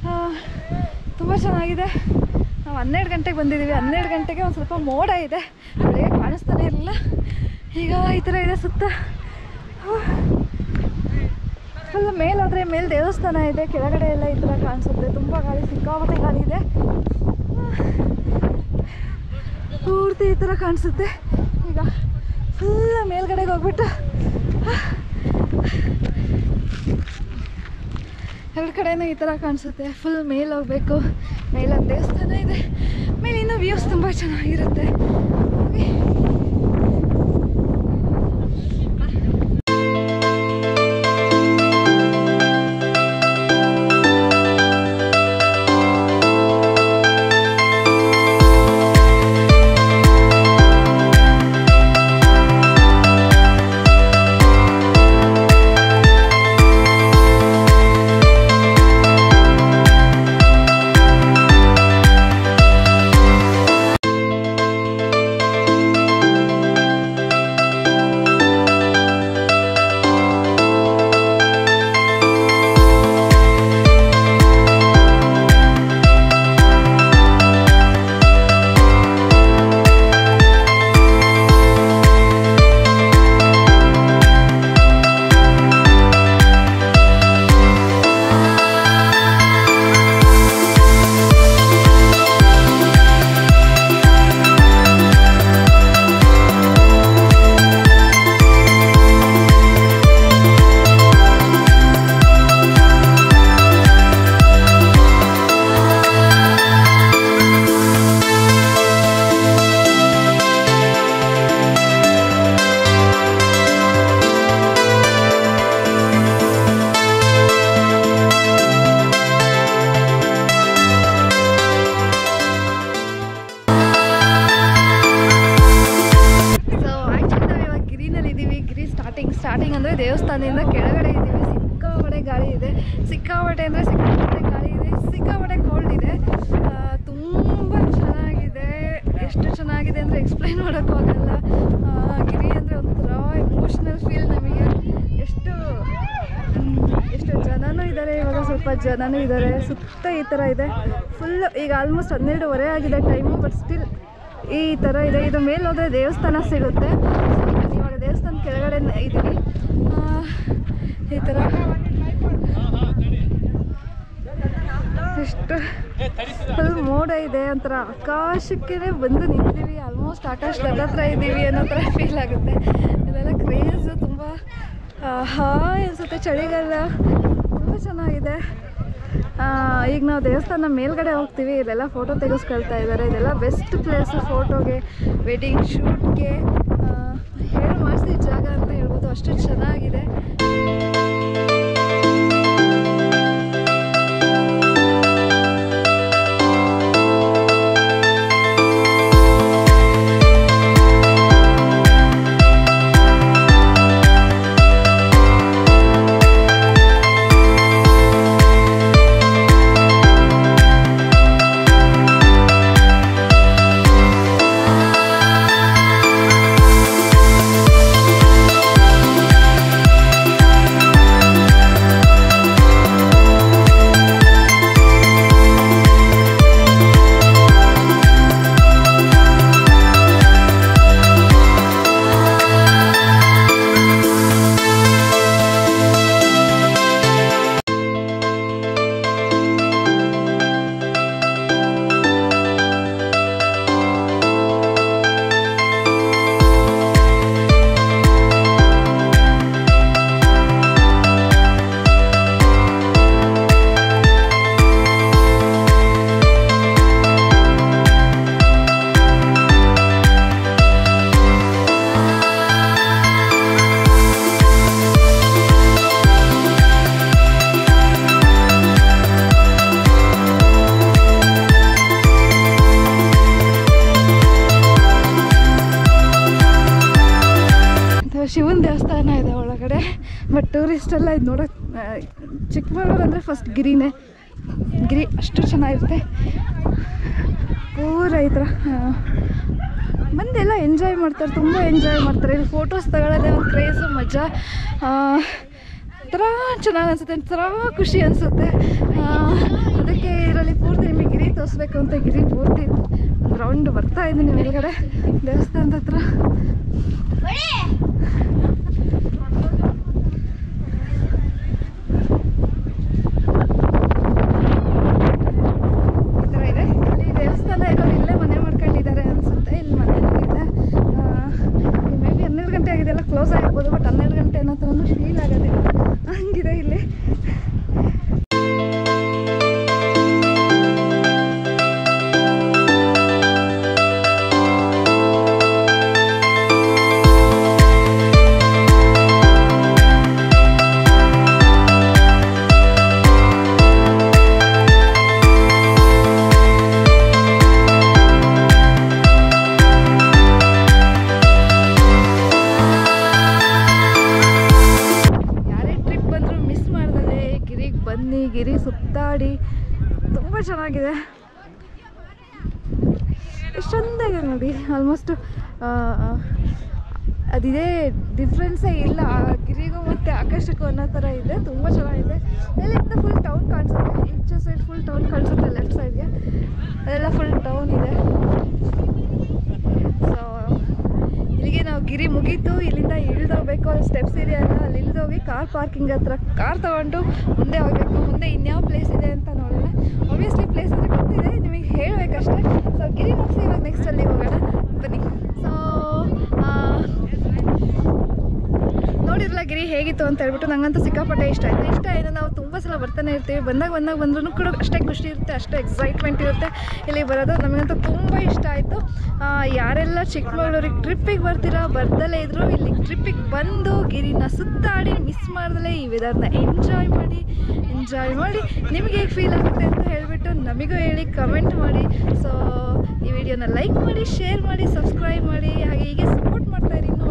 ತುಂಬ ಚೆನ್ನಾಗಿದೆ ನಾವು ಹನ್ನೆರಡು ಗಂಟೆಗೆ ಬಂದಿದ್ದೀವಿ ಹನ್ನೆರಡು ಗಂಟೆಗೆ ಒಂದು ಸ್ವಲ್ಪ ಮೋಡ ಇದೆ ಬೆಳಗ್ಗೆ ಕಾಣಿಸ್ತಾನೆ ಇರಲಿಲ್ಲ ಈಗ ಈ ಥರ ಇದೆ ಸುತ್ತ ಫುಲ್ ಮೇಲಾದರೆ ಮೇಲೆ ದೇವಸ್ಥಾನ ಇದೆ ಕೆಳಗಡೆ ಎಲ್ಲ ಈ ಥರ ಕಾಣಿಸುತ್ತೆ ತುಂಬ ಗಾಳಿ ಸಿಕ್ಕಾಪಟ್ಟೆ ಗಾಳಿ ಇದೆ ಪೂರ್ತಿ ಈ ಥರ ಕಾಣಿಸುತ್ತೆ ಈಗ ಫುಲ್ ಮೇಲ್ಗಡೆಗೆ ಹೋಗ್ಬಿಟ್ಟು ಎರಡು ಕಡೆನೂ ಈ ಥರ ಕಾಣಿಸುತ್ತೆ ಫುಲ್ ಮೇಲೆ ಹೋಗ್ಬೇಕು ಮೇಲೊಂದು ದೇವಸ್ಥಾನ ಇದೆ ಮೇಲೆ ಇನ್ನೂ ವ್ಯೂಸ್ ತುಂಬ ಚೆನ್ನಾಗಿರುತ್ತೆ ಹೋಗಿ ಸೊ ಆ್ಯಕ್ಚುಲಿ ನಾವು ಇವಾಗ ಗಿರಿನಲ್ಲಿ ಇದ್ದೀವಿ ಗಿರಿ ಸ್ಟಾರ್ಟಿಂಗ್ ಸ್ಟಾರ್ಟಿಂಗ್ ಅಂದರೆ ದೇವಸ್ಥಾನದಿಂದ ಕೆಳಗಡೆ ಇದ್ದೀವಿ ಸಿಕ್ಕಾಪಟ್ಟೆ ಗಾಳಿ ಇದೆ ಸಿಕ್ಕಾಪಟ್ಟೆ ಅಂದರೆ ಸಿಕ್ಕಾಪಟ್ಟೆ ಗಾಳಿ ಇದೆ ಸಿಕ್ಕಾಪಟ್ಟೆ ಕೋಲ್ಡ್ ಇದೆ ಆ, ತುಂಬ ಚೆನ್ನಾಗಿದೆ ಎಷ್ಟು ಚೆನ್ನಾಗಿದೆ ಅಂದರೆ ಎಕ್ಸ್ಪ್ಲೈನ್ ಮಾಡೋಕ್ಕೂ ಆಗಲ್ಲ ಆ, ಗಿರಿ ಅಂದರೆ ಒಂಥರ ಎಮೋಷ್ನಲ್ ಫೀಲ್ ನಮಗೆ ಎಷ್ಟು ಮ್, ಎಷ್ಟು ಜನನೂ ಇದ್ದಾರೆ ಇವಾಗ ಸ್ವಲ್ಪ ಜನನೂ ಇದ್ದಾರೆ ಸುತ್ತ ಈ ಥರ ಇದೆ ಫುಲ್ ಈಗ ಆಲ್ಮೋಸ್ಟ್ ಹನ್ನೆರಡುವರೆ ಆಗಿದೆ ಟೈಮು ಬಟ್ ಸ್ಟಿಲ್ ಈ ಥರ ಇದೆ ಇದು ಮೇಲೆ ಹೋದರೆ ದೇವಸ್ಥಾನ ಸಿಗುತ್ತೆ So, ನಾನು ಇವಾಗ ದೇವಸ್ಥಾನ ಕೆಳಗಡೆ ಇದ್ದೀನಿ ಆ, ಈ ಥರ ಎಷ್ಟು ಫುಲ್ ಮೋಡ ಇದೆ ಒಂಥರ ಆಕಾಶಕ್ಕೆ ಬಂದು ನಿಂತೀವಿ ಆಲ್ಮೋಸ್ಟ್ ಆಕಾಶದ ಹತ್ರ ಇದ್ದೀವಿ ಅನ್ನೋ ಥರ ಫೀಲ್ ಆಗುತ್ತೆ ಇದೆಲ್ಲ ಕ್ರೇಜ್ ತುಂಬ ಹಾಯ್ ಅನಿಸುತ್ತೆ ಚಳಿಗಾಲ ತುಂಬ ಚೆನ್ನಾಗಿದೆ ಆ, ಈಗ ನಾವು ದೇವಸ್ಥಾನ ಮೇಲ್ಗಡೆ ಹೋಗ್ತೀವಿ ಇಲ್ಲೆಲ್ಲ ಫೋಟೋ ತೆಗೆಸ್ಕೊಳ್ತಾ ಇದ್ದಾರೆ ಇದೆಲ್ಲ ಬೆಸ್ಟ್ ಪ್ಲೇಸು ಫೋಟೋಗೆ ವೆಡ್ಡಿಂಗ್ ಶೂಟ್ಗೆ ಹೇಳಿ ಮಾಡಿಸಿದ ಜಾಗ ಅಂತ ಹೇಳ್ಬೋದು ಅಷ್ಟು ಚೆನ್ನಾಗಿದೆ ಶಿವನ ದೇವಸ್ಥಾನ ಇದೆ ಒಳಗಡೆ ಬಟ್ ಟೂರಿಸ್ಟ್ ಎಲ್ಲ ಇದು ನೋಡೋಕೆ ಚಿಕ್ಕಮಗಳೂರು ಅಂದರೆ ಫಸ್ಟ್ ಗಿರಿನೇ ಗಿರಿ ಅಷ್ಟು ಚೆನ್ನಾಗಿರುತ್ತೆ ಪೂರ ಈ ಥರ ಆ, ಮಂದೆಲ್ಲ ಎಂಜಾಯ್ ಮಾಡ್ತಾರೆ ತುಂಬ ಎಂಜಾಯ್ ಮಾಡ್ತಾರೆ ಇಲ್ಲಿ ಫೋಟೋಸ್ ತಗೊಳ್ಳೋದೇ ಒಂದು ಕ್ರೇಜು ಮಜಾ ಆ, ಒಂಥರ ಚೆನ್ನಾಗಿ ಅನಿಸುತ್ತೆ ಒಂಥರ ಖುಷಿ ಅನಿಸುತ್ತೆ ಅದಕ್ಕೆ ತೋರಿಸ್ಬೇಕು ಅಂತ ಗಿರಿ ಪೂರ್ತಿ ಒಂದು ರೌಂಡ್ ಬರ್ತಾ ಇದ್ದೀನಿ ಮೇಲ್ಗಡೆ ದೇವಸ್ಥಾನದ ಹತ್ರ ಈ ಥರ ಇದೆ ಇಲ್ಲಿ ದೇವಸ್ಥಾನ ಇರೋರು ಇಲ್ಲೇ ಮನೆ ಮಾಡ್ಕೊಂಡಿದ್ದಾರೆ ಅನ್ಸುತ್ತೆ ಇಲ್ಲಿ ಮನೆ ಇದೆ ಮೇ ಬಿ ಹನ್ನೆರಡು ಗಂಟೆ ಆಗಿದೆ ಎಲ್ಲ ಕ್ಲೋಸ್ ಆಗಿರ್ಬೋದು ಬಟ್ ಹನ್ನೆರಡು ಗಂಟೆ ಅನ್ನೋ ಥರ ಫೀಲ್ ಆಗೋದಿಲ್ಲ ಹಂಗಿದೆ ಇಲ್ಲಿ ಯಾರೇ ಟ್ರಿಪ್ ಬಂದರೂ ಮಿಸ್ ಮಾಡ್ದಲೆ ಗಿರಿಗೆ ಬನ್ನಿ ಗಿರಿ ಸುತ್ತಾಡಿ ತುಂಬ ಚೆನ್ನಾಗಿದೆ ಎಷ್ಟು ಚಂದಾಗಿದೆ ನೋಡಿ ಆಲ್ಮೋಸ್ಟ್ ಅದಿದೆ ಡಿಫ್ರೆನ್ಸೇ ಇಲ್ಲ ಆ ಗಿರಿಗೂ ಮತ್ತು ಆಕಾಶಕ್ಕೂ ಅನ್ನೋ ಥರ ಇದೆ ತುಂಬ ಚೆನ್ನಾಗಿದೆ ಇಲ್ಲಿಂದ ಫುಲ್ ಟೌನ್ ಕಾಣಿಸುತ್ತೆ ಈಚೆ ಸೈಡ್ ಫುಲ್ ಟೌನ್ ಕಾಣಿಸುತ್ತೆ ಲೆಫ್ಟ್ ಸೈಡ್ಗೆ ಅದೆಲ್ಲ ಫುಲ್ ಟೌನ್ ಇದೆ ಸೊ ಇಲ್ಲಿಗೆ ನಾವು ಗಿರಿ ಮುಗೀತು ಇಲ್ಲಿಂದ ಇಳಿದೋಗ್ಬೇಕು ಅಲ್ಲಿ ಸ್ಟೆಪ್ಸ್ ಇದೆ ಅಲ್ಲ ಅಲ್ಲಿ ಇಳಿದೋಗಿ ಕಾರ್ ಪಾರ್ಕಿಂಗ್ ಹತ್ರ ಕಾರ್ ತೊಗೊಂಡು ಮುಂದೆ ಹೋಗ್ಬೇಕು ಮುಂದೆ ಇನ್ಯಾವ ಪ್ಲೇಸ್ ಇದೆ ಅಂತ ನೋಡೋಣ ಆಬ್ವಿಯಸ್ಲಿ ಪ್ಲೇಸ್ ಅಂದರೆ ಗೊತ್ತಿದೆ ನಿಮಗೆ ಹೇಳಬೇಕಷ್ಟೇ ಸೊ ಗಿರಿ ಮುಗಿಸಿ ಇವಾಗ ನೆಕ್ಸ್ಟ್ ಅಲ್ಲಿ ಹೋಗೋಣ ಬನ್ನಿ ಸೊ ನೋಡಿರಲ್ಲ ಗಿರಿ ಹೇಗಿತ್ತು ಅಂತ ಹೇಳ್ಬಿಟ್ಟು ನಂಗಂತೂ ಸಿಕ್ಕಾಪಟ್ಟೆ ಇಷ್ಟ ಆಯಿತು ಇಷ್ಟ ಆಯಿತು ನಾವು ತುಂಬ ಸಲ ಬರ್ತಾನೆ ಇರ್ತೀವಿ ಬಂದಾಗ ಬಂದಾಗ ಬಂದ್ರೂ ಕೂಡ ಅಷ್ಟೇ ಖುಷಿ ಇರುತ್ತೆ ಅಷ್ಟೇ ಎಕ್ಸೈಟ್ಮೆಂಟ್ ಇರುತ್ತೆ ಇಲ್ಲಿ ಬರೋದು ನಮಗಂತೂ ತುಂಬ ಇಷ್ಟ ಆಯಿತು ಯಾರೆಲ್ಲ ಚಿಕ್ಕಮಗಳೂರಿಗೆ ಟ್ರಿಪ್ಪಿಗೆ ಬರ್ತೀರಾ ಬರ್ದಲೇ ಇದ್ರು ಇಲ್ಲಿ ಟ್ರಿಪ್ಪಿಗೆ ಬಂದು ಗಿರಿನ ಸುತ್ತಾಡಿ ಮಿಸ್ ಮಾಡ್ದಲೇ ಈ ವೆದರ್ನ ಎಂಜಾಯ್ ಮಾಡಿ ಎಂಜಾಯ್ ಮಾಡಿ ನಿಮಗೆ ಹೇಗೆ ಫೀಲ್ ಆಗುತ್ತೆ ಅಂತ ಹೇಳಿಬಿಟ್ಟು ನಮಗೂ ಹೇಳಿ ಕಮೆಂಟ್ ಮಾಡಿ ಸೊ ಈ ವಿಡಿಯೋನ ಲೈಕ್ ಮಾಡಿ ಶೇರ್ ಮಾಡಿ ಸಬ್ಸ್ಕ್ರೈಬ್ ಮಾಡಿ ಹಾಗೆ ಹೀಗೆ ಸಪೋರ್ಟ್ ಮಾಡ್ತಾ ಇರಿ ಇನ್ನೂ